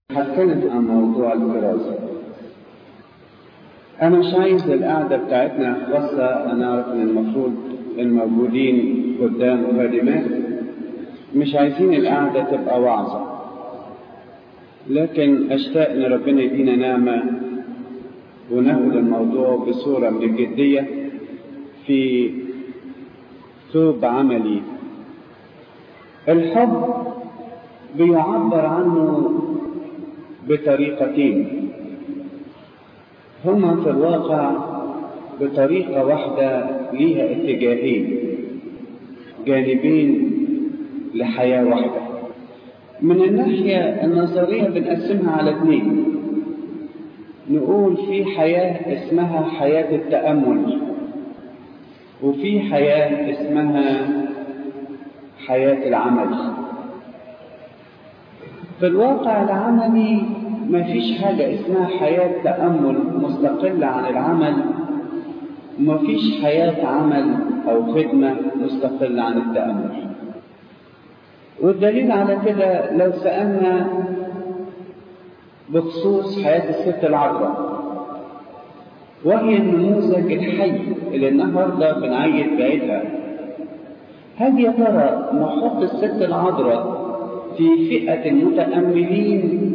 هتكلم عن موضوع الفرازة أنا مش عايز القعدة بتاعتنا خاصة أنا أعرف إن المفروض الموجودين قدام خادمات مش عايزين القعدة تبقى وعظة لكن أشتاق إن ربنا يدينا نعمة وناخد الموضوع بصورة من الجدية في ثوب عملي الحب بيعبر عنه بطريقتين هما في الواقع بطريقة واحدة ليها اتجاهين جانبين لحياة واحدة من الناحية النظرية بنقسمها على اثنين نقول في حياة اسمها حياة التأمل وفي حياة اسمها حياة العمل في الواقع العملي ما فيش حاجة اسمها حياة تأمل مستقلة عن العمل وما فيش حياة عمل أو خدمة مستقلة عن التأمل والدليل على كده لو سألنا بخصوص حياة الست العذراء وهي النموذج الحي اللي النهارده بنعيد بعيدها هل يا ترى نحط الست العذراء في فئة المتأملين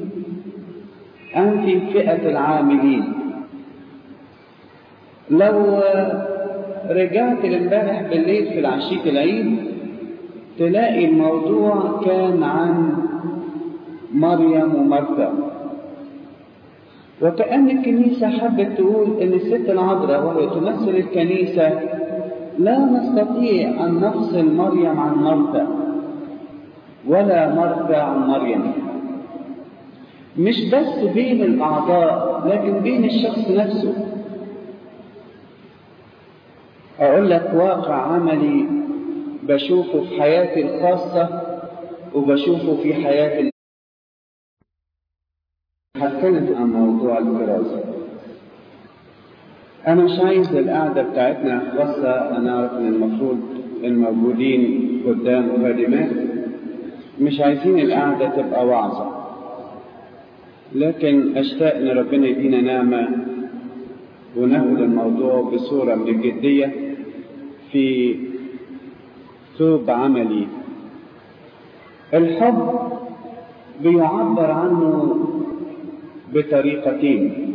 أم في فئة العاملين لو رجعت لامبارح بالليل في العشية العيد تلاقي الموضوع كان عن مريم ومرثا وكأن الكنيسة حبت تقول إن الست العذراء وهي تمثل الكنيسة لا نستطيع أن نفصل مريم عن مرثا ولا مرثا عن مريم مش بس بين الأعضاء لكن بين الشخص نفسه أقول لك واقع عملي بشوفه في حياتي الخاصة وبشوفه في حياتي هتكلم عن موضوع الفرازة أنا مش عايز القعدة بتاعتنا خاصة أنا أعرف إن المفروض الموجودين قدام خادمات مش عايزين القعدة تبقى وعظة لكن أشتاق إن ربنا يدينا نعمة وناخد الموضوع بصورة من الجدية في ثوب عملي الحب بيعبر عنه بطريقتين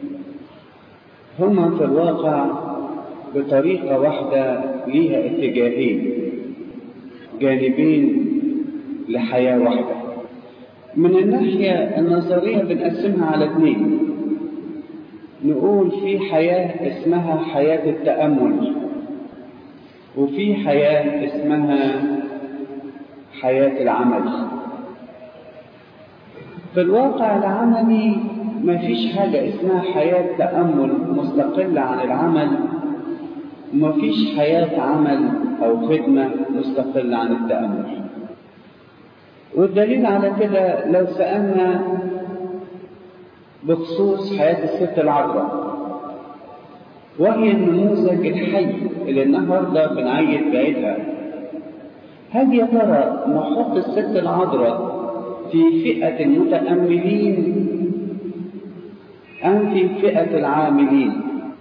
هما في الواقع بطريقة واحدة ليها اتجاهين جانبين لحياة واحدة من الناحية النظرية بنقسمها على اثنين نقول في حياة اسمها حياة التأمل وفي حياة اسمها حياة العمل في الواقع العملي ما فيش حاجة اسمها حياة تأمل مستقلة عن العمل وما فيش حياة عمل أو خدمة مستقلة عن التأمل والدليل على كده لو سألنا بخصوص حياة الست العذراء وهي النموذج الحي اللي النهارده بنعيد بعيدها هل يا ترى نحط الست العذراء في فئة المتأملين أم في فئة العاملين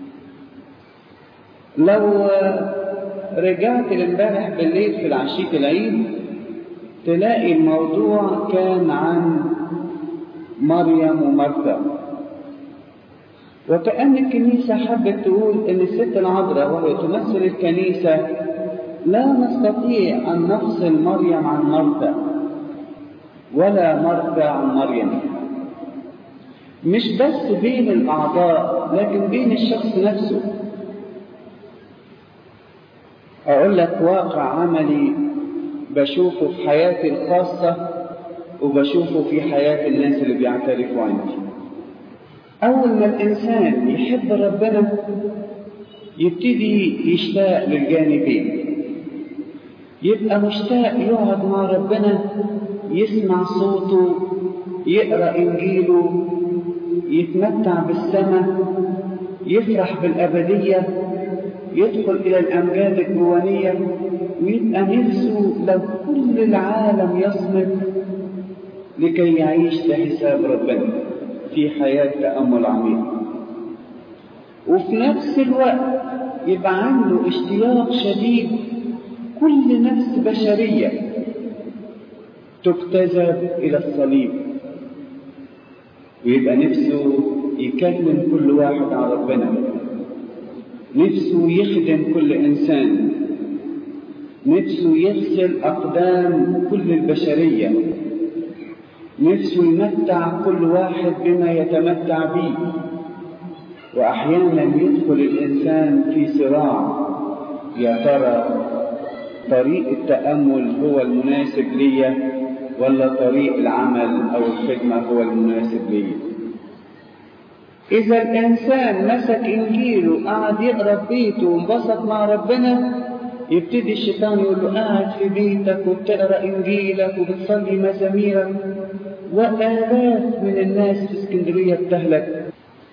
لو رجعت لامبارح بالليل في العشية العيد تلاقي الموضوع كان عن مريم ومرثا وكأن الكنيسة حبت تقول إن الست العذراء وهي تمثل الكنيسة لا نستطيع أن نفصل مريم عن مرثا ولا مرثا عن مريم مش بس بين الأعضاء لكن بين الشخص نفسه أقول لك واقع عملي بشوفه في حياتي الخاصة وبشوفه في حياة الناس اللي بيعترفوا عندي أول ما الإنسان يحب ربنا يبتدي يشتاق للجانبين يبقى مشتاق يقعد مع ربنا يسمع صوته يقرأ إنجيله يتمتع بالسماء يفرح بالأبدية يدخل إلى الأمجاد الجوانية ويبقى نفسه لو كل العالم يصمت لكي يعيش لحساب ربنا في حياة تأمل عميق وفي نفس الوقت يبقى عنده اشتياق شديد كل نفس بشرية تجتذب إلى الصليب ويبقى نفسه يكلم كل واحد عن ربنا نفسه يخدم كل إنسان نفسه يغسل أقدام كل البشرية نفسه يمتع كل واحد بما يتمتع به وأحيانا يدخل الإنسان في صراع يا ترى طريق التأمل هو المناسب لي ولا طريق العمل أو الخدمة هو المناسب لي إذا الإنسان مسك إنجيله قعد يقرأ بيته وانبسط مع ربنا يبتدي الشيطان يقول له قاعد في بيتك وبتقرأ إنجيلك وبتصلي مزاميرك وآلاف من الناس في اسكندرية بتهلك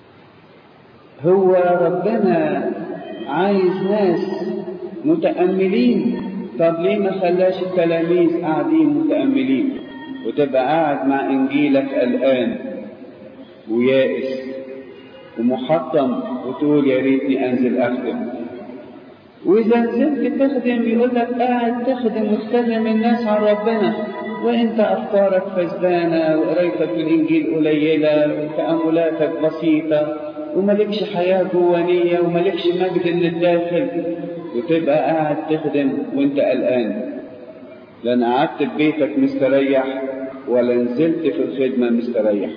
هو ربنا عايز ناس متأملين طب ليه ما خلاش التلاميذ قاعدين متأملين وتبقى قاعد مع إنجيلك قلقان ويائس ومحطم وتقول يا ريتني أنزل أخدم وإذا نزلت تخدم يقول لك قاعد تخدم وتكلم الناس عن ربنا وانت افكارك فسدانه وقرايتك في الانجيل قليله وتاملاتك بسيطه وملكش حياه جوانيه وملكش مجد للداخل وتبقى قاعد تخدم وانت قلقان لان قعدت في بيتك مستريح ولا نزلت في الخدمه مستريح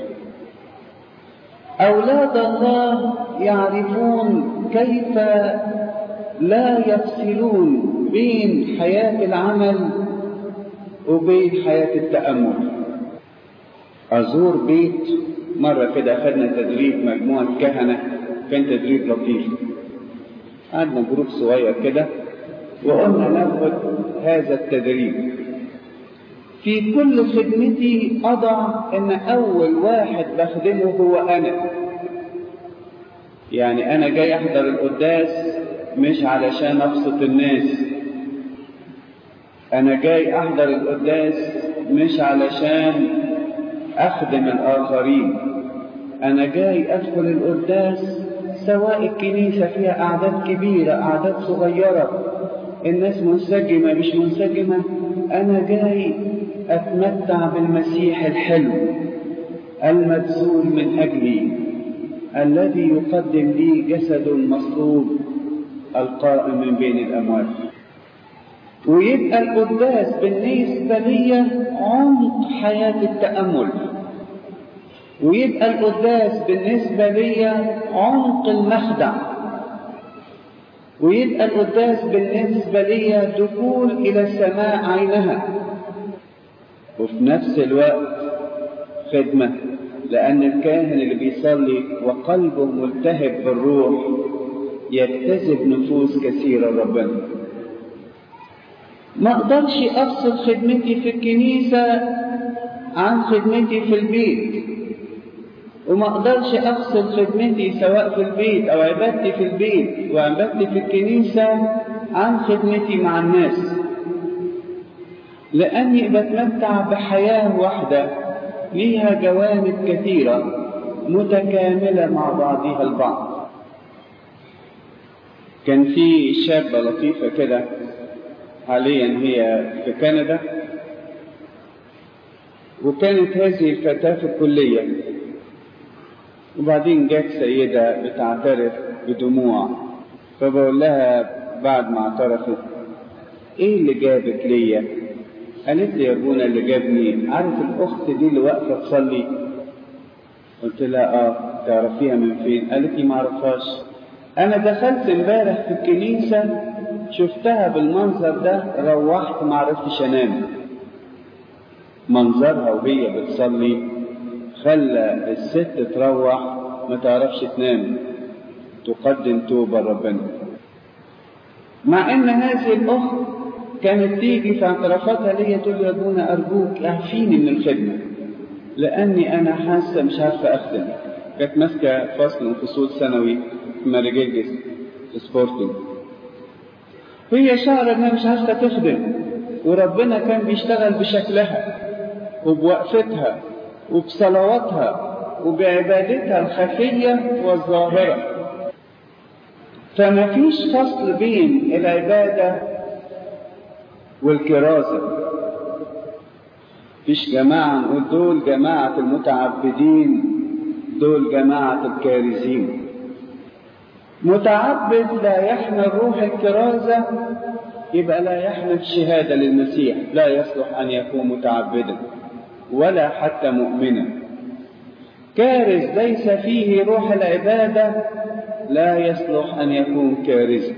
اولاد الله يعرفون كيف لا يفصلون بين حياه العمل وبين حياة التأمل أزور بيت مرة كده أخذنا تدريب مجموعة كهنة كان تدريب لطيف قعدنا جروب صغير كده وقلنا ناخد هذا التدريب في كل خدمتي أضع إن أول واحد بخدمه هو أنا يعني أنا جاي أحضر القداس مش علشان أبسط الناس أنا جاي أحضر القداس مش علشان أخدم الآخرين أنا جاي أدخل القداس سواء الكنيسة فيها أعداد كبيرة أعداد صغيرة الناس منسجمة مش منسجمة أنا جاي أتمتع بالمسيح الحلو المبذول من أجلي الذي يقدم لي جسد مصلوب القائم من بين الأموات ويبقى القداس بالنسبة لي عمق حياة التأمل ويبقى القداس بالنسبة لي عمق المخدع ويبقى القداس بالنسبة لي دخول إلى السماء عينها وفي نفس الوقت خدمة لأن الكاهن اللي بيصلي وقلبه ملتهب بالروح يجتذب نفوس كثيرة ربنا ما اقدرش افصل خدمتي في الكنيسة عن خدمتي في البيت وما اقدرش افصل خدمتي سواء في البيت او عبادتي في البيت وعبادتي في الكنيسة عن خدمتي مع الناس لاني بتمتع بحياة واحدة ليها جوانب كثيرة متكاملة مع بعضها البعض كان في شابة لطيفة كده حاليا هي في كندا وكانت هذه الفتاة في الكلية وبعدين جت سيدة بتعترف بدموع فبقول لها بعد ما اعترفت ايه اللي جابك ليا قالت لي يا ابونا اللي جابني عارف الاخت دي اللي واقفه تصلي قلت لها اه تعرفيها من فين قالت لي ما اعرفهاش انا دخلت امبارح في الكنيسه شفتها بالمنظر ده روحت ما عرفتش انام منظرها وهي بتصلي خلى الست تروح ما تعرفش تنام تقدم توبة ربنا مع ان هذه الاخت كانت تيجي في اعترافاتها ليا تقول لي يا ابونا ارجوك اعفيني من الخدمة لاني انا حاسة مش عارفة اخدم كانت ماسكة فصل من فصول ثانوي في ماريجيلجس في سبورتنج هي شعر انها مش عارفة تخدم وربنا كان بيشتغل بشكلها وبوقفتها وبصلواتها وبعبادتها الخفية والظاهرة فما فيش فصل بين العبادة والكرازة فيش جماعة نقول دول جماعة المتعبدين دول جماعة الكارزين متعبد لا يحمل روح الكرازة يبقى لا يحمل شهادة للمسيح لا يصلح أن يكون متعبدا ولا حتى مؤمنا كارز ليس فيه روح العبادة لا يصلح أن يكون كارزا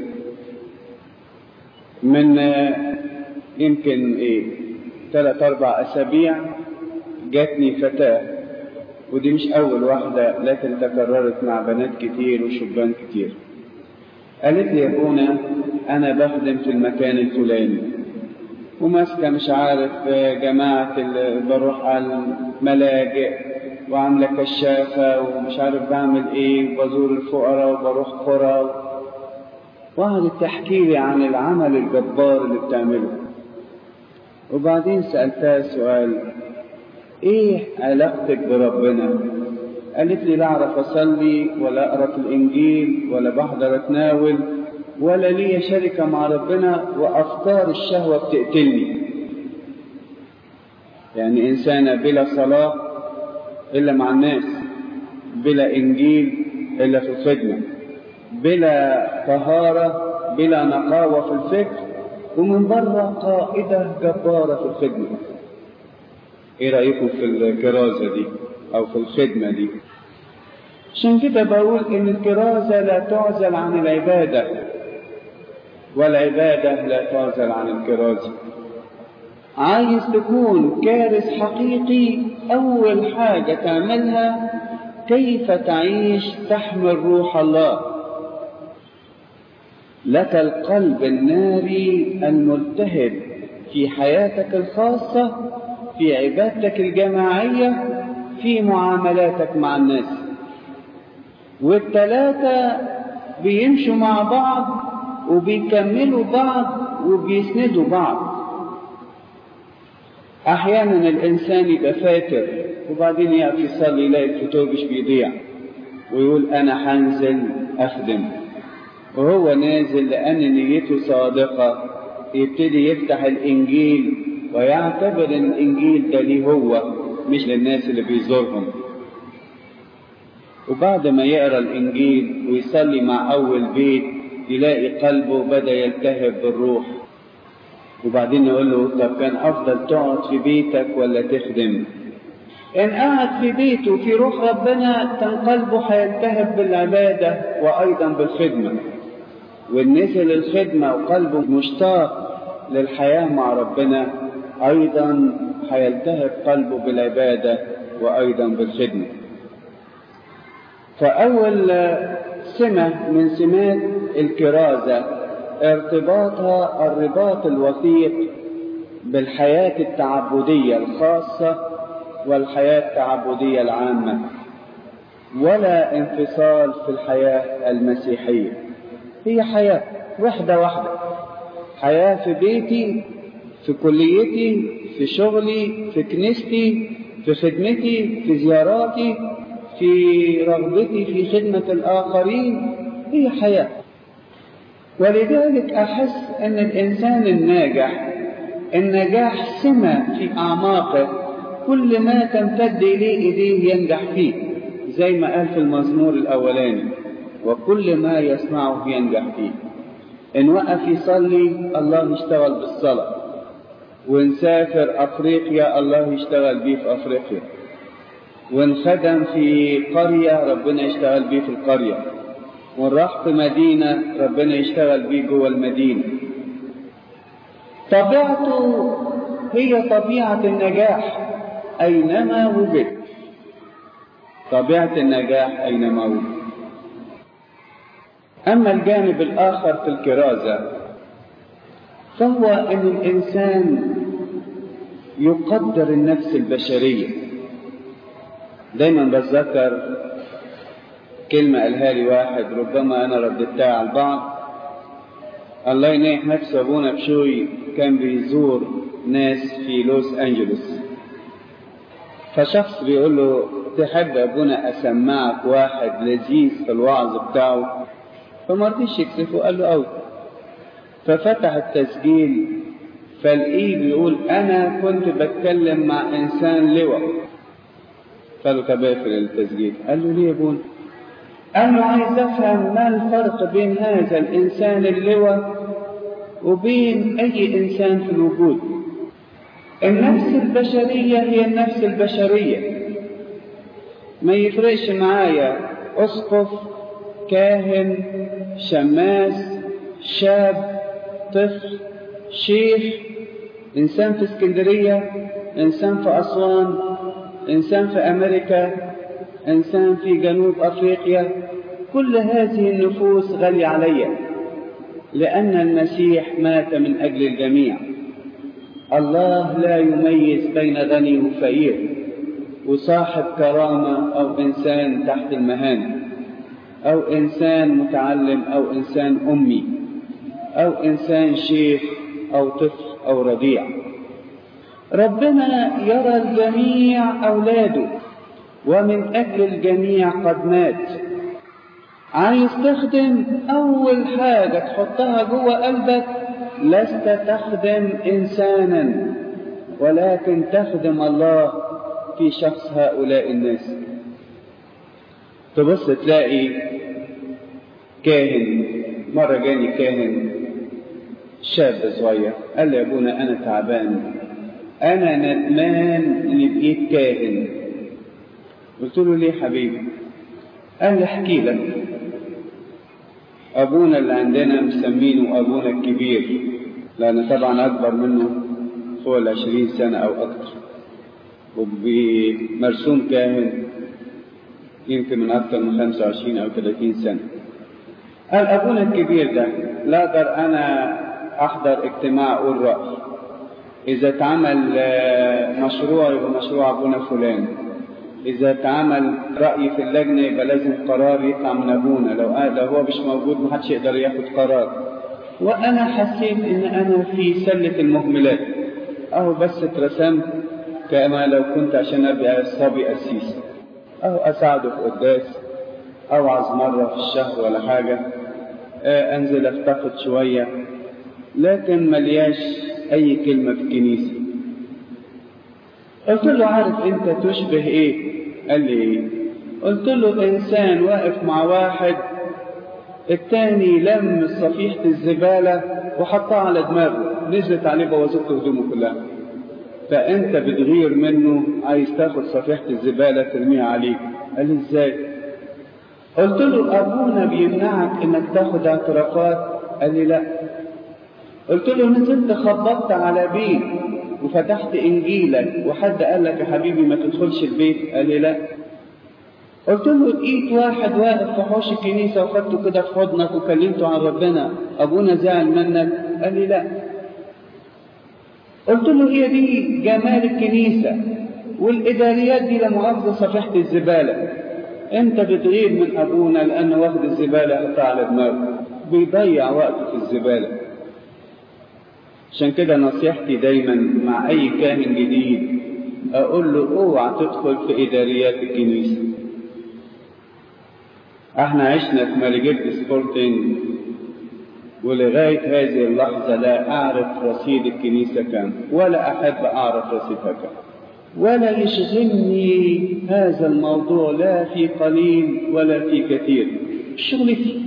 من يمكن إيه ثلاث أربع أسابيع جاتني فتاة ودي مش أول واحدة لكن تكررت مع بنات كتير وشبان كتير قالت لي يا ابونا أنا بخدم في المكان الفلاني وماسكة مش عارف جماعة بروح على الملاجئ وعاملة كشافة ومش عارف بعمل ايه وبزور الفقراء وبروح قرى وقعدت تحكي لي عن العمل الجبار اللي بتعمله وبعدين سألتها سؤال ايه علاقتك بربنا قالت لي لا اعرف اصلي ولا اقرا في الانجيل ولا بحضر اتناول ولا لي شركه مع ربنا وافكار الشهوه بتقتلني يعني انسانه بلا صلاه الا مع الناس بلا انجيل الا في الخدمه بلا طهاره بلا نقاوه في الفكر ومن بره قائده جباره في الخدمه ايه رايكم في الكرازه دي او في الخدمه دي عشان كده بقول ان الكرازه لا تعزل عن العباده والعباده لا تعزل عن الكرازه عايز تكون كارث حقيقي اول حاجه تعملها كيف تعيش تحمل روح الله لك القلب الناري الملتهب في حياتك الخاصه في عبادتك الجماعيه في معاملاتك مع الناس والثلاثه بيمشوا مع بعض وبيكملوا بعض وبيسندوا بعض احيانا الانسان يبقى فاتر وبعدين يقف يصلي يلاقي الفتوبش بيضيع ويقول انا هنزل اخدم وهو نازل لان نيته صادقه يبتدي يفتح الانجيل ويعتبر ان الانجيل ده ليه هو مش للناس اللي بيزورهم وبعد ما يقرا الانجيل ويصلي مع اول بيت يلاقي قلبه بدا يلتهب بالروح وبعدين يقول له طب كان افضل تقعد في بيتك ولا تخدم ان قعد في بيته في روح ربنا كان قلبه هيلتهب بالعباده وايضا بالخدمه وان نزل الخدمه وقلبه مشتاق للحياه مع ربنا ايضا هيلتهب قلبه بالعباده وايضا بالخدمه فاول سمه من سمات الكرازه ارتباطها الرباط الوثيق بالحياة التعبدية الخاصة والحياة التعبدية العامة ولا انفصال في الحياة المسيحية هي حياة وحدة واحدة حياة في بيتي في كليتي في شغلي في كنيستي في خدمتي في زياراتي في رغبتي في خدمة الآخرين هي حياة ولذلك أحس أن الإنسان الناجح النجاح سمة في أعماقه كل ما تمتد إليه إيديه ينجح فيه زي ما قال في المزمور الأولاني وكل ما يصنعه ينجح فيه إن وقف يصلي الله يشتغل بالصلاة وإن سافر أفريقيا الله يشتغل بيه في أفريقيا وإن خدم في قرية ربنا يشتغل بيه في القرية وإن راح في مدينة ربنا يشتغل بيه جوه المدينة طبيعته هي طبيعة النجاح أينما وجد طبيعة النجاح أينما وجد أما الجانب الآخر في الكرازة فهو أن الإنسان يقدر النفس البشرية دايما بتذكر كلمة قالها لي واحد ربما أنا رددتها على البعض الله ينيح نفسه أبونا بشوي كان بيزور ناس في لوس أنجلوس فشخص بيقول له تحب ابونا اسمعك واحد لذيذ في الوعظ بتاعه فما رضيش يكسفه قال له قوي ففتح التسجيل فالإيه بيقول أنا كنت بتكلم مع إنسان لواء قال له طب اقفل التسجيل قال له ليه يا ابونا قال له عايز أفهم ما الفرق بين هذا الإنسان اللواء وبين أي إنسان في الوجود النفس البشرية هي النفس البشرية ما يفرقش معايا أسقف كاهن شماس شاب طفل شيخ إنسان في اسكندرية إنسان في أسوان إنسان في أمريكا إنسان في جنوب أفريقيا كل هذه النفوس غالية علي لأن المسيح مات من أجل الجميع الله لا يميز بين غني وفقير وصاحب كرامة أو إنسان تحت المهانة أو إنسان متعلم أو إنسان أمي أو إنسان شيخ أو طفل أو رضيع ربنا يرى الجميع أولاده ومن أجل الجميع قد مات عايز تخدم أول حاجة تحطها جوه قلبك لست تخدم إنسانا ولكن تخدم الله في شخص هؤلاء الناس تبص تلاقي كاهن مرة جاني كاهن شاب صغير قال لي يا ابونا انا تعبان انا ندمان اني بقيت كاهن قلت له ليه حبيبي قال لي احكي لك ابونا اللي عندنا مسمينه ابونا الكبير لان طبعا اكبر منه فوق العشرين سنة او اكتر وبمرسوم كاهن يمكن من اكتر من خمسة وعشرين او ثلاثين سنة قال ابونا الكبير ده لا اقدر انا احضر اجتماع اقول رايي اذا اتعمل مشروع يبقى مشروع ابونا فلان اذا اتعمل راي في اللجنه يبقى لازم قرار يطلع من ابونا لو لو هو مش موجود محدش يقدر ياخد قرار وانا حسيت ان انا في سله المهملات اهو بس اترسمت كما لو كنت عشان ابقى صبي قسيس اهو اساعده في قداس اوعظ مره في الشهر ولا حاجه انزل افتقد شويه لكن ملياش اي كلمه في الكنيسه قلت له عارف انت تشبه ايه قال لي ايه قلت له انسان واقف مع واحد التاني لم صفيحة الزبالة وحطها على دماغه نزلت عليه بوظت هدومه كلها فانت بتغير منه عايز تاخد صفيحة الزبالة ترميها عليك قال لي ازاي قلت له ابونا بيمنعك انك تاخد اعترافات قال لي لا قلت له نزلت خبطت على بيت وفتحت انجيلك وحد قال لك يا حبيبي ما تدخلش البيت قال لي لا قلت له لقيت واحد واقف في حوش الكنيسه وخدته كده في حضنك وكلمته عن ربنا ابونا زعل منك قال لي لا قلت له هي دي جمال الكنيسه والاداريات دي لمؤاخذه صفيحه الزباله انت بتغير من ابونا لانه واخد الزباله يحطها على دماغه بيضيع وقته في الزباله عشان كده نصيحتي دايما مع اي كاهن جديد اقول له اوعى تدخل في اداريات الكنيسه احنا عشنا في ماريجيت سبورتنج ولغاية هذه اللحظة لا أعرف رصيد الكنيسة كم ولا أحب أعرف رصيدها كم ولا يشغلني هذا الموضوع لا في قليل ولا في كثير شغلتي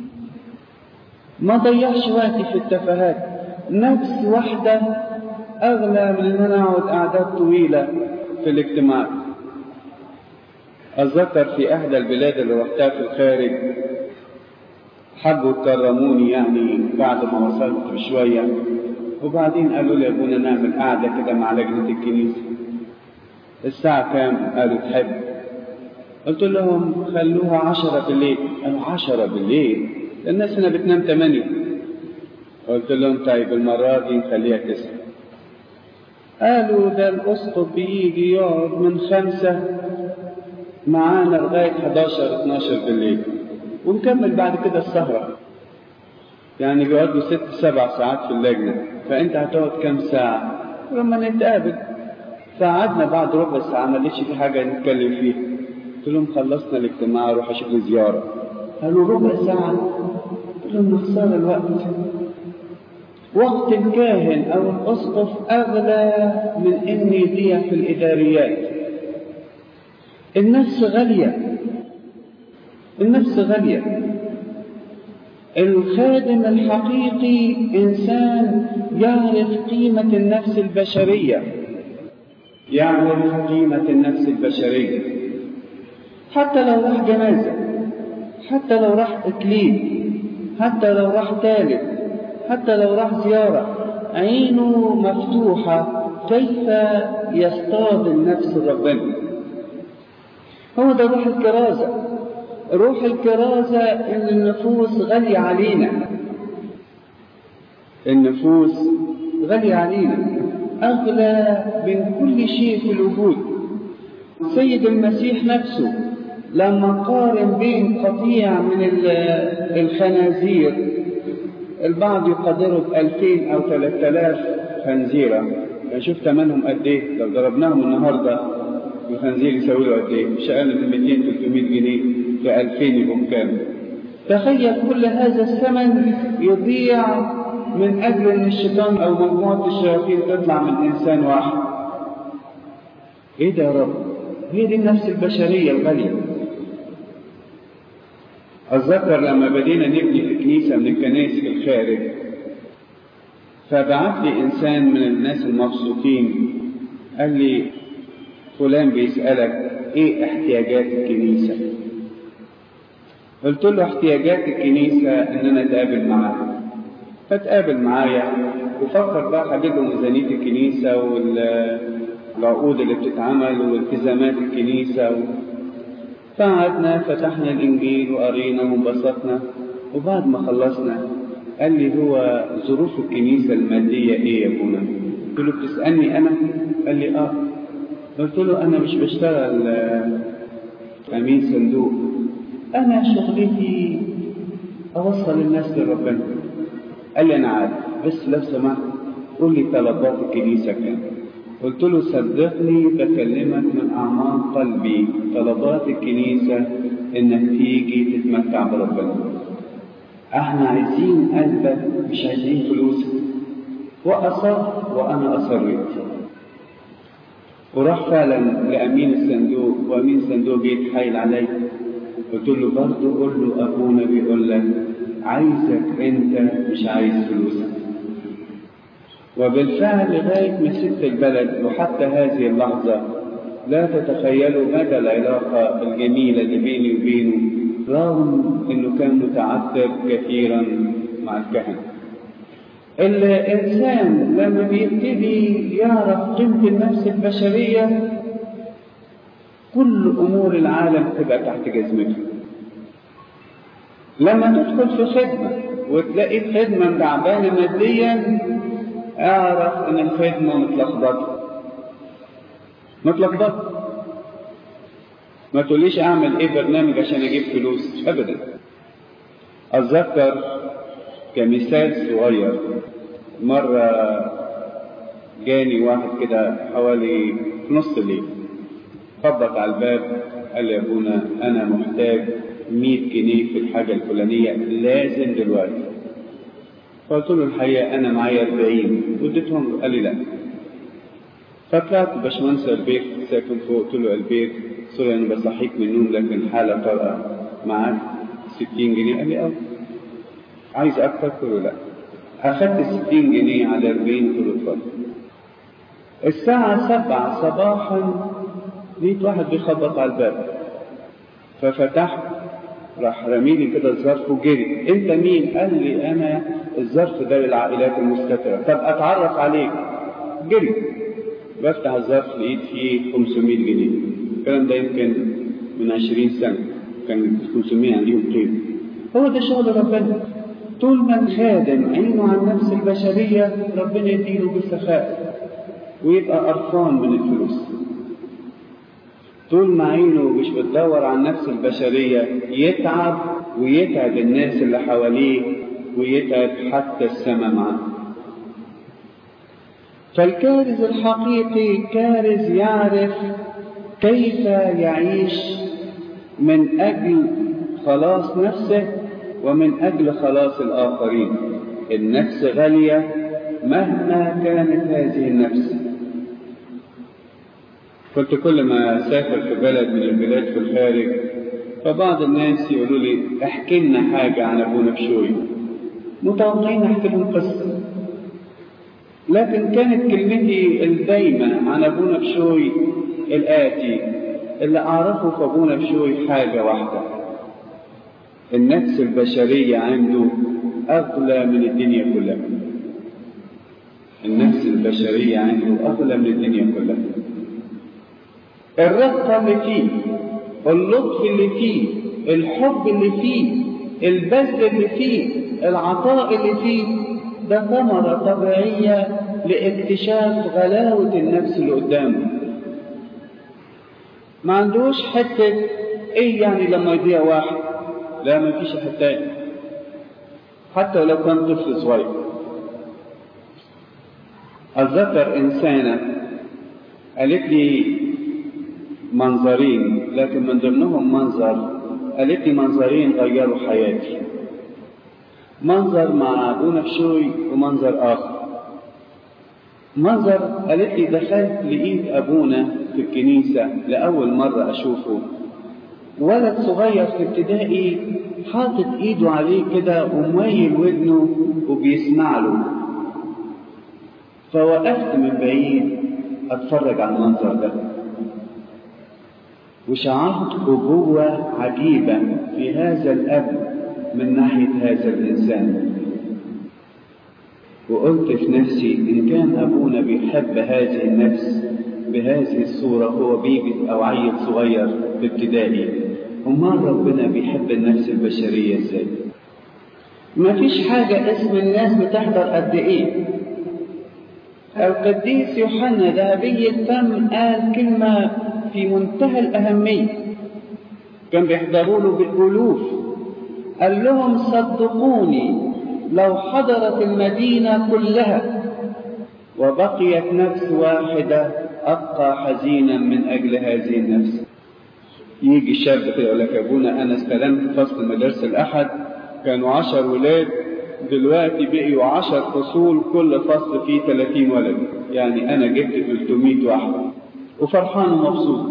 ما ضيعش وقتي في التفاهات نفس واحدة أغلى من أن أنا أقعد أعداد طويلة في الاجتماع أتذكر في إحدى البلاد اللي رحتها في الخارج حبوا يكرموني يعني بعد ما وصلت بشوية وبعدين قالوا لي يا ابونا نعمل قعدة كده مع لجنة الكنيسة الساعة كام؟ قالوا تحب قلت لهم خلوها عشرة بالليل قالوا عشرة بالليل الناس هنا بتنام تمانية قلت لهم طيب المرة دي نخليها تسعة قالوا ده الأسقف بيجي يقعد من خمسة معانا لغاية 11 12 بالليل ونكمل بعد كده السهرة يعني بيقعدوا ست سبع ساعات في اللجنة فأنت هتقعد كام ساعة لما نتقابل فقعدنا بعد ربع ساعة ما لقيتش في حاجة نتكلم فيها قلت لهم خلصنا الاجتماع اروح اشوف لي زيارة قالوا ربع ساعة قلت لهم خسارة الوقت وقت الكاهن أو الأسقف أغلى من إني يضيع في الإداريات النفس غالية النفس غالية الخادم الحقيقي إنسان يعرف قيمة النفس البشرية يعرف قيمة النفس البشرية حتى لو راح جنازة حتى لو راح إكليل حتى لو راح تالت حتى لو راح زيارة عينه مفتوحة كيف يصطاد النفس ربنا هو ده روح الكرازة روح الكرازة إن النفوس غالية علينا النفوس غالية علينا أغلى من كل شيء في الوجود سيد المسيح نفسه لما قارن بين قطيع من الخنازير البعض يقدروا ب 2000 أو 3000 خنزيرة نشوف ثمنهم قد إيه لو ضربناهم النهارده الخنزير يساوي له قد إيه؟ مش أقل من 200 300 جنيه ل 2000 يبقوا بكام؟ تخيل كل هذا الثمن يضيع من أجل أن الشيطان أو مجموعة الشياطين تطلع من إنسان واحد. إيه ده يا رب؟ هي دي النفس البشرية الغالية. أتذكر لما بدينا نبني في كنيسة من الكنائس في الخارج فبعت لي إنسان من الناس المبسوطين قال لي فلان بيسألك إيه احتياجات الكنيسة؟ قلت له احتياجات الكنيسة إن أنا أتقابل معاه فتقابل معايا وفكر بقى هجيب له ميزانية الكنيسة والعقود اللي بتتعمل والتزامات الكنيسة و... فقعدنا فتحنا الإنجيل وقرينا وانبسطنا وبعد ما خلصنا قال لي هو ظروف الكنيسة المادية إيه يا ابونا؟ قلت له بتسألني أنا؟ قال لي آه قلت له أنا مش بشتغل أمين صندوق أنا شغلتي أوصل الناس لربنا قال لي أنا عارف بس لو سمحت قول لي طلبات الكنيسة كام قلت له صدقني بكلمك من أعماق قلبي طلبات الكنيسة إنك تيجي تتمتع بربنا احنا عايزين قلبك مش عايزين فلوسك وأصر وأنا أصريت وراح فعلا لأمين الصندوق وأمين الصندوق جه يتحايل عليا قلت له برضه قول له أبونا بيقول لك عايزك أنت مش عايز فلوسك وبالفعل لغاية ما سبت البلد وحتى هذه اللحظة لا تتخيلوا مدى العلاقة الجميلة اللي بيني وبينه رغم انه كان متعثر كثيرا مع الكهنة الإنسان لما بيبتدي يعرف قيمة النفس البشرية كل أمور العالم تبقى تحت جزمته لما تدخل في خدمة وتلاقي الخدمة تعبانة ماديا اعرف ان الخدمة متلخبطة متلخبطة ما تقوليش اعمل ايه برنامج عشان اجيب فلوس ابدا اتذكر كمثال صغير مرة جاني واحد كده حوالي في نص الليل خبط على الباب قال لي يا ابونا انا محتاج 100 جنيه في الحاجة الفلانية لازم دلوقتي فقلت له الحقيقة أنا معايا 40 وديتهم له قال لي لا فطلعت باشمهندس البيت ساكن فوق قلت له البيت سوري أنا بصحيك من النوم لكن الحالة طارئة معاك 60 جنيه قال لي أه عايز أكتر قلت له لا أخدت 60 جنيه على 40 قلت له اتفضل الساعة 7 صباحا لقيت واحد بيخبط على الباب ففتحت راح رميلي كده الظرف وجري انت مين قال لي انا الظرف ده للعائلات المستترة طب اتعرف عليك جري بفتح الظرف لقيت فيه 500 جنيه الكلام ده يمكن من 20 سنة كان 500 عليهم قيمة هو ده شغل ربنا طول ما الخادم عينه على النفس البشرية ربنا يديله بالسخاء ويبقى قرفان من الفلوس طول ما عينه مش بتدور على النفس البشرية يتعب ويتعب الناس اللي حواليه ويتعب حتى السماء معاه فالكارز الحقيقي كارز يعرف كيف يعيش من أجل خلاص نفسه ومن أجل خلاص الآخرين النفس غالية مهما كانت هذه النفس كنت كل ما أسافر في بلد من البلاد في الخارج فبعض الناس يقولوا لي احكي لنا حاجة عن أبونا بشوي متوقعين أحكي لهم قصة لكن كانت كلمتي الدايمة عن أبونا بشوي الآتي اللي أعرفه في أبونا بشوي حاجة واحدة النفس البشرية عنده أغلى من الدنيا كلها النفس البشرية عنده أغلى من الدنيا كلها الرقة اللي فيه اللطف اللي فيه الحب اللي فيه البذل اللي فيه العطاء اللي فيه ده ثمرة طبيعية لاكتشاف غلاوة النفس اللي قدامه ما عندوش حتة ايه يعني لما يضيع واحد لا ما فيش حتى حتى لو كان طفل صغير أتذكر إنسانة قالت لي منظرين لكن من ضمنهم منظر قالت لي منظرين غيروا حياتي منظر مع أبونا بشوي ومنظر آخر منظر قالت لي دخلت لقيت أبونا في الكنيسة لأول مرة أشوفه ولد صغير في ابتدائي حاطط ايده عليه كده ومايل ودنه وبيسمع له فوقفت من بعيد اتفرج على المنظر ده وشعرت أبوة عجيبة في هذا الأب من ناحية هذا الإنسان وقلت في نفسي إن كان أبونا بيحب هذه النفس بهذه الصورة هو بيبي أو عيل صغير في ابتدائي أمال ربنا بيحب النفس البشرية إزاي؟ ما فيش حاجة اسم الناس بتحضر قد إيه القديس يوحنا ذهبي الفم قال كلمة في منتهى الأهمية كان بيحضروا له بالألوف قال لهم صدقوني لو حضرت المدينة كلها وبقيت نفس واحدة أبقى حزينا من أجل هذه النفس يجي شاب كده يقول لك يا ابونا أنا استلمت فصل مدارس الأحد كانوا عشر ولاد دلوقتي بقيوا عشر فصول كل فصل فيه 30 ولد يعني أنا جبت 300 واحد وفرحان ومبسوط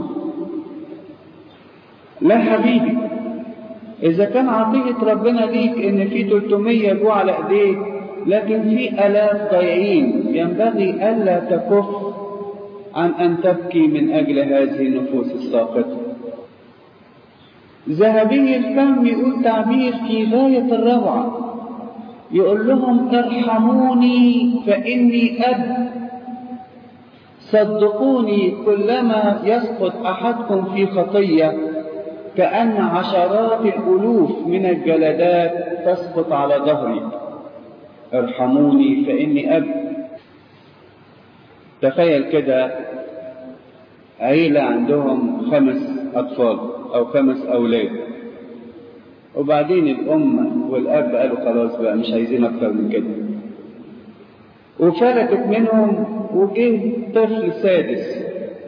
لا حبيبي إذا كان عطية ربنا ليك إن في 300 جوع على إيديك لكن في آلاف ضايعين ينبغي ألا تكف عن أن تبكي من أجل هذه النفوس الساقطة ذهبي الفم يقول تعبير في غاية الروعة يقول لهم ارحموني فإني أب صدقوني كلما يسقط أحدكم في خطية كأن عشرات الألوف من الجلدات تسقط على ظهري ارحموني فإني أب تخيل كده عيلة عندهم خمس أطفال أو خمس أولاد وبعدين الأم والأب قالوا خلاص بقى مش عايزين أكتر من كده وفلتت منهم وجه طفل سادس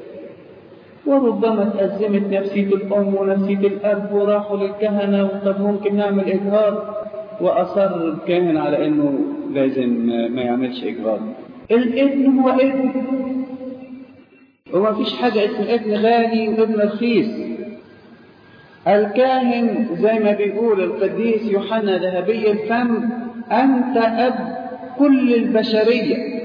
وربما تأزمت نفسية الأم ونفسية الأب وراحوا للكهنة وطب ممكن نعمل إجهاض وأصر الكاهن على إنه لازم ما يعملش إجهاض الابن هو ابن وما فيش حاجة اسم ابن غالي وابن رخيص الكاهن زي ما بيقول القديس يوحنا ذهبي الفم أنت أب كل البشرية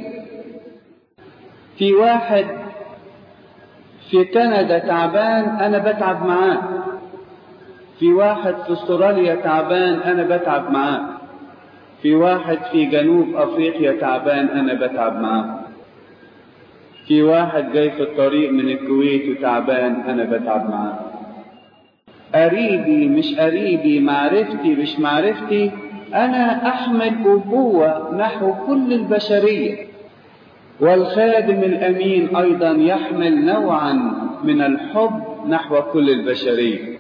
في واحد في كندا تعبان أنا بتعب معاه في واحد في استراليا تعبان أنا بتعب معاه في واحد في جنوب أفريقيا تعبان أنا بتعب معاه في واحد جاي في الطريق من الكويت وتعبان أنا بتعب معاه قريبي مش قريبي معرفتي مش معرفتي أنا أحمل أبوة نحو كل البشرية والخادم الأمين أيضا يحمل نوعا من الحب نحو كل البشرية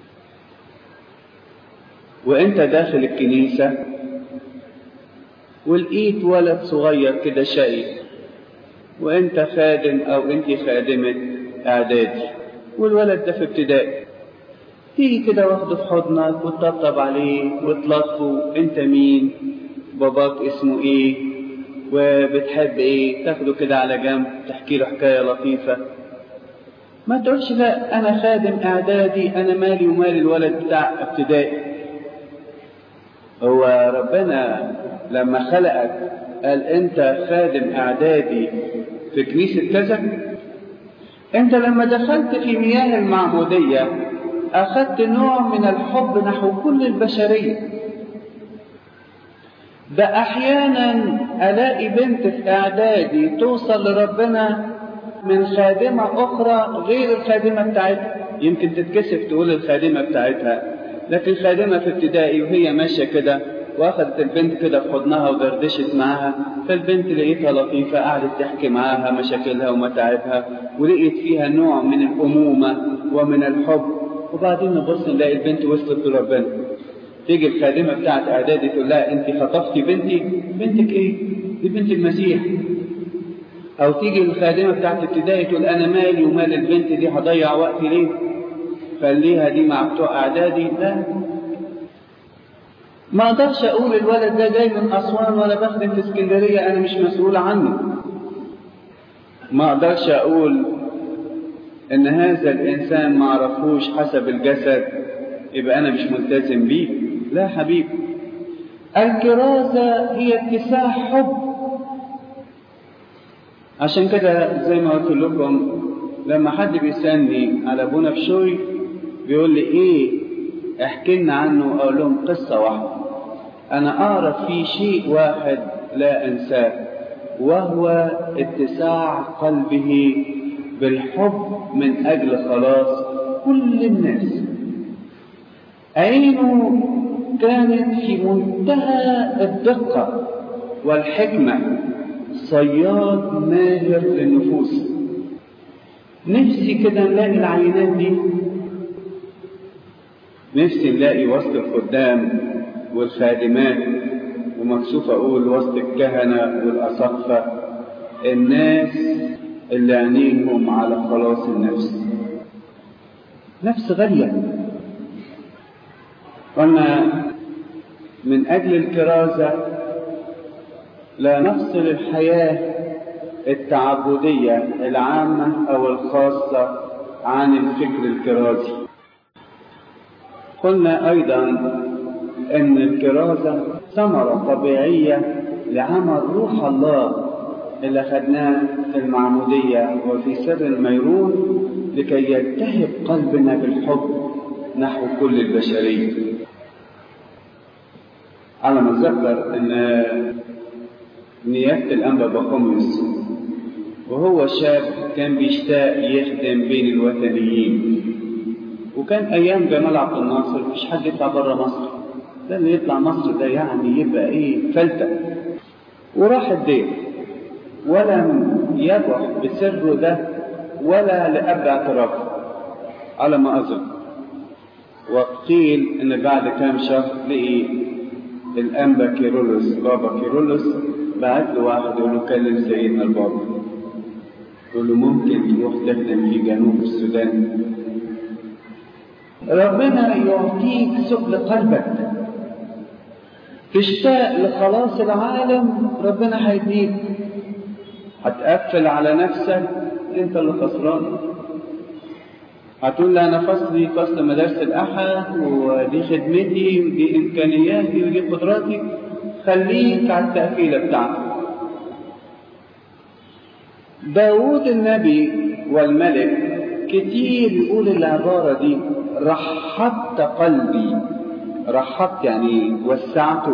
وانت داخل الكنيسة ولقيت ولد صغير كده شقي وانت خادم او انت خادمة اعدادي والولد ده في ابتدائي تيجي كده واخده في حضنك وتطبطب عليه وتلطفه انت مين باباك اسمه ايه وبتحب ايه تاخده كده على جنب تحكي له حكاية لطيفة ما تقولش لا انا خادم اعدادي انا مالي ومال الولد بتاع ابتدائي هو ربنا لما خلقك قال انت خادم اعدادي في كنيسة كذا انت لما دخلت في مياه المعمودية اخذت نوع من الحب نحو كل البشرية ده احيانا الاقي بنت في اعدادي توصل لربنا من خادمة اخرى غير الخادمة بتاعتها يمكن تتكسف تقول الخادمة بتاعتها لكن خادمة في ابتدائي وهي ماشية كده واخدت البنت كده في حضنها ودردشت معاها فالبنت لقيتها لطيفة قعدت تحكي معاها مشاكلها ومتاعبها ولقيت فيها نوع من الأمومة ومن الحب وبعدين نبص نلاقي البنت وصلت لربنا تيجي الخادمة بتاعت إعدادي تقول لها أنت خطفتي بنتي بنتك إيه؟ دي بنت المسيح أو تيجي الخادمة بتاعت ابتدائي تقول أنا مالي ومال البنت دي هضيع وقتي ليه؟ خليها دي مع بتوع إعدادي لا ما اقدرش اقول الولد ده جاي من اسوان ولا بخدم في اسكندريه انا مش مسؤول عنه ما اقدرش اقول ان هذا الانسان ما عرفوش حسب الجسد يبقى انا مش ملتزم بيه لا حبيبي الكرازه هي اتساع حب عشان كده زي ما قلت لكم لما حد بيسالني على ابونا بشوي بيقول لي ايه احكي لنا عنه اقول لهم قصه واحده انا اعرف في شيء واحد لا انساه وهو اتساع قلبه بالحب من اجل خلاص كل الناس عينه كانت في منتهى الدقه والحكمه صياد ماهر للنفوس نفسي كده نلاقي العينات دي نفسي نلاقي وسط الخدام والخادمات ومكسوف اقول وسط الكهنه والاساقفه الناس اللي عينيهم على خلاص النفس نفس غاليه قلنا من اجل الكرازه لا نفصل الحياه التعبديه العامه او الخاصه عن الفكر الكرازي قلنا ايضا ان الكرازه ثمره طبيعيه لعمل روح الله اللي خدناه في المعموديه وفي سر الميرون لكي يلتهب قلبنا بالحب نحو كل البشريه على ما اتذكر ان نيافه الانبا بقوميوس وهو شاب كان بيشتاق يخدم بين الوثنيين وكان ايام جمال عبد الناصر مفيش حد يطلع بره مصر ده اللي يطلع مصر ده يعني يبقى ايه فلتة وراح الدير ولم يبح بسره ده ولا لأب اعتراف على ما أظن وقيل إن بعد كام شهر لقي الأنبا كيرولوس بابا كيرولوس بعت له واحد يقول له كلم سيدنا البابا يقول له ممكن تروح تخدم في جنوب السودان ربنا يعطيك سؤل قلبك تشتاق لخلاص العالم ربنا هيديك هتقفل على نفسك انت اللي خسران هتقول لي انا فصلي فصل مدارس الاحد ودي خدمتي ودي امكانياتي ودي قدراتي خليك على التقفيله بتاعتك داود النبي والملك كتير يقول العبارة دي رحبت قلبي رحبت يعني وسعته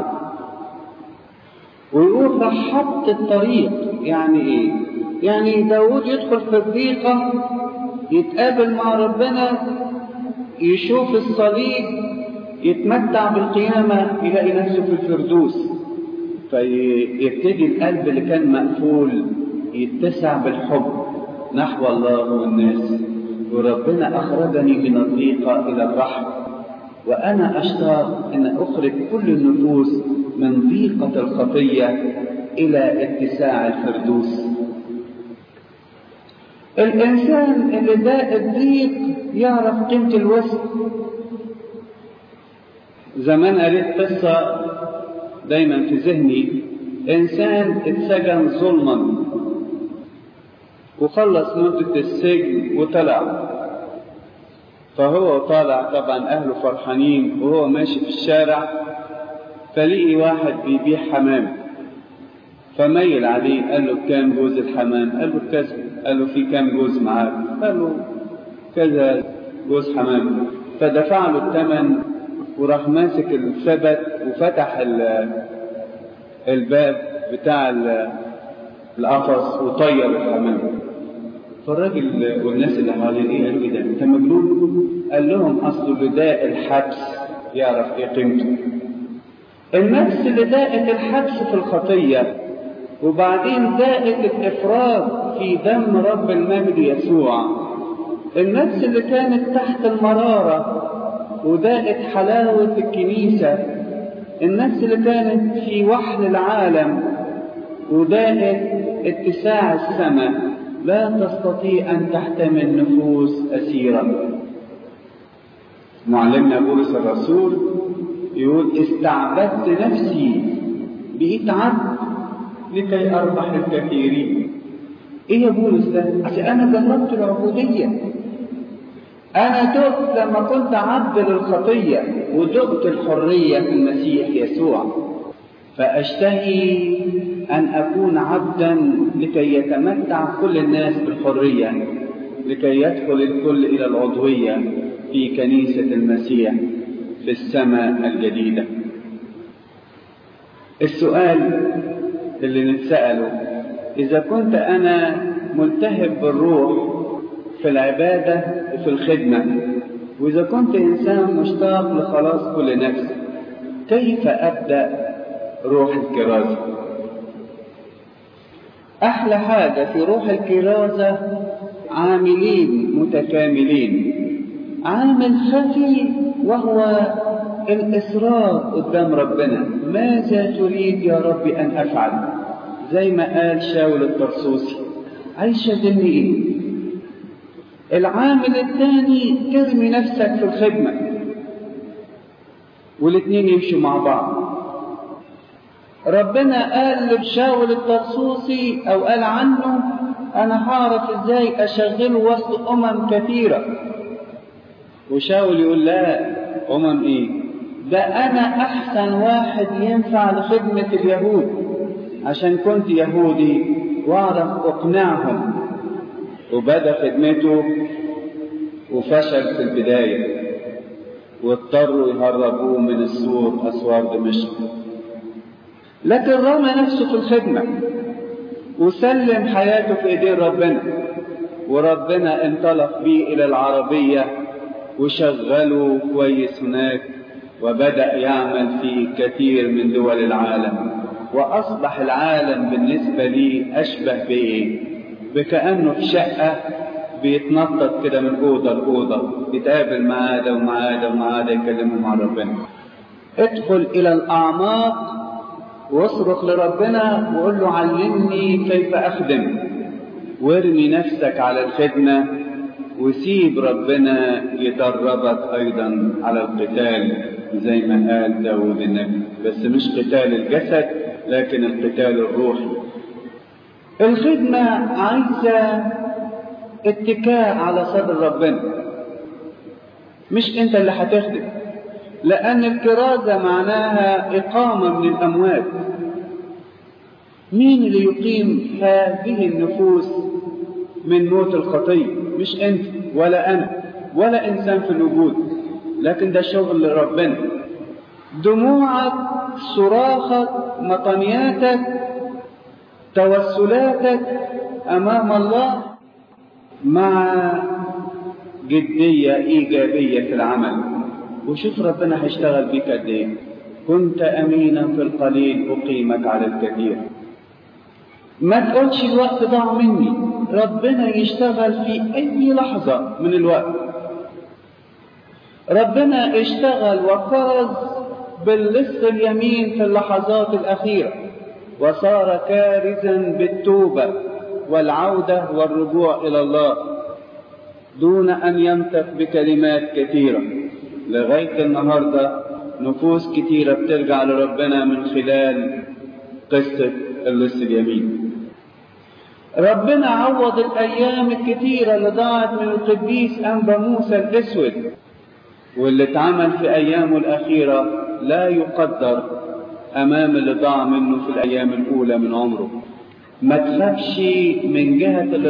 ويقول رحبت الطريق يعني ايه يعني داود يدخل في الضيقة يتقابل مع ربنا يشوف الصليب يتمتع بالقيامة يلاقي نفسه في الفردوس فيبتدي القلب اللي كان مقفول يتسع بالحب نحو الله والناس وربنا أخرجني من الضيقة إلى الرحمة وأنا أشتاق أن أخرج كل النفوس من ضيقة الخطية إلى اتساع الفردوس الإنسان اللي داء الضيق يعرف قيمة الوسط زمان قريت قصة دايما في ذهني إنسان اتسجن ظلما وخلص مدة السجن وطلع فهو طالع طبعا أهله فرحانين وهو ماشي في الشارع فلقي واحد بيبيع حمام فميل عليه قال له كام جوز الحمام قال له كذا قال له في كام جوز معاك قال له كذا جوز حمام فدفع له الثمن وراح ماسك الثبت وفتح الباب بتاع القفص وطير الحمام فالراجل والناس اللي حواليه ايه قالوا ايه ده انت مجنون قال لهم اصل لداء الحبس يعرف ايه قيمته النفس اللي داءت الحبس في الخطيه وبعدين داءت الافراط في دم رب المجد يسوع النفس اللي كانت تحت المراره وداءت حلاوه الكنيسه النفس اللي كانت في وحل العالم وداءت اتساع السماء لا تستطيع أن تحتمل نفوس أسيرة معلمنا بولس الرسول يقول استعبدت نفسي بقيت عبد لكي أربح الكثيرين إيه يا بولس ده؟ عشان أنا جربت العبودية أنا دقت لما كنت عبد للخطية ودقت الحرية في المسيح يسوع فأشتهي أن أكون عبدا لكي يتمتع كل الناس بالحرية لكي يدخل الكل إلى العضوية في كنيسة المسيح في السماء الجديدة السؤال اللي نتسأله إذا كنت أنا ملتهب بالروح في العبادة وفي الخدمة وإذا كنت إنسان مشتاق لخلاص كل نفس كيف أبدأ روح الكرازة أحلى حاجة في روح الكرازة عاملين متكاملين عامل خفي وهو الإصرار قدام ربنا ماذا تريد يا رب أن أفعل زي ما قال شاول الطرسوسي عايشة دني إيه العامل الثاني ترمي نفسك في الخدمة والاثنين يمشوا مع بعض ربنا قال لشاول الطرسوسي او قال عنه انا هعرف ازاي اشغله وسط امم كثيرة وشاول يقول لا امم ايه ده انا احسن واحد ينفع لخدمة اليهود عشان كنت يهودي واعرف اقنعهم وبدأ خدمته وفشل في البداية واضطروا يهربوه من السور اسوار دمشق لكن رمى نفسه في الخدمة وسلم حياته في ايدين ربنا وربنا انطلق بيه الى العربية وشغله كويس هناك وبدأ يعمل في كثير من دول العالم وأصبح العالم بالنسبة لي أشبه بإيه؟ بكأنه في شقة بيتنطط كده من أوضة لأوضة يتقابل مع ده ومع ده ومع ده يكلموا مع ربنا ادخل إلى الأعماق واصرخ لربنا وقول له علمني كيف أخدم وارمي نفسك على الخدمة وسيب ربنا يدربك أيضا على القتال زي ما قال داود النبي بس مش قتال الجسد لكن القتال الروحي الخدمة عايزة اتكاء على صدر ربنا مش انت اللي هتخدم لأن الكرازة معناها إقامة من الأموات مين اللي يقيم هذه النفوس من موت الخطية مش أنت ولا أنا ولا إنسان في الوجود لكن ده شغل ربنا دموعك صراخك مطنياتك توسلاتك أمام الله مع جدية إيجابية في العمل وشوف ربنا هيشتغل بيك قد ايه كنت امينا في القليل اقيمك على الكثير ما تقولش الوقت ضاع مني ربنا يشتغل في اي لحظه من الوقت ربنا اشتغل وكرز باللص اليمين في اللحظات الاخيره وصار كارزا بالتوبه والعودة والرجوع إلى الله دون أن ينطق بكلمات كثيرة لغاية النهاردة نفوس كثيرة بترجع لربنا من خلال قصة اللص اليمين ربنا عوض الأيام الكثيرة اللي ضاعت من القديس أنبا موسى الأسود واللي اتعمل في أيامه الأخيرة لا يقدر أمام اللي ضاع منه في الأيام الأولى من عمره ما تخافش من جهة اللي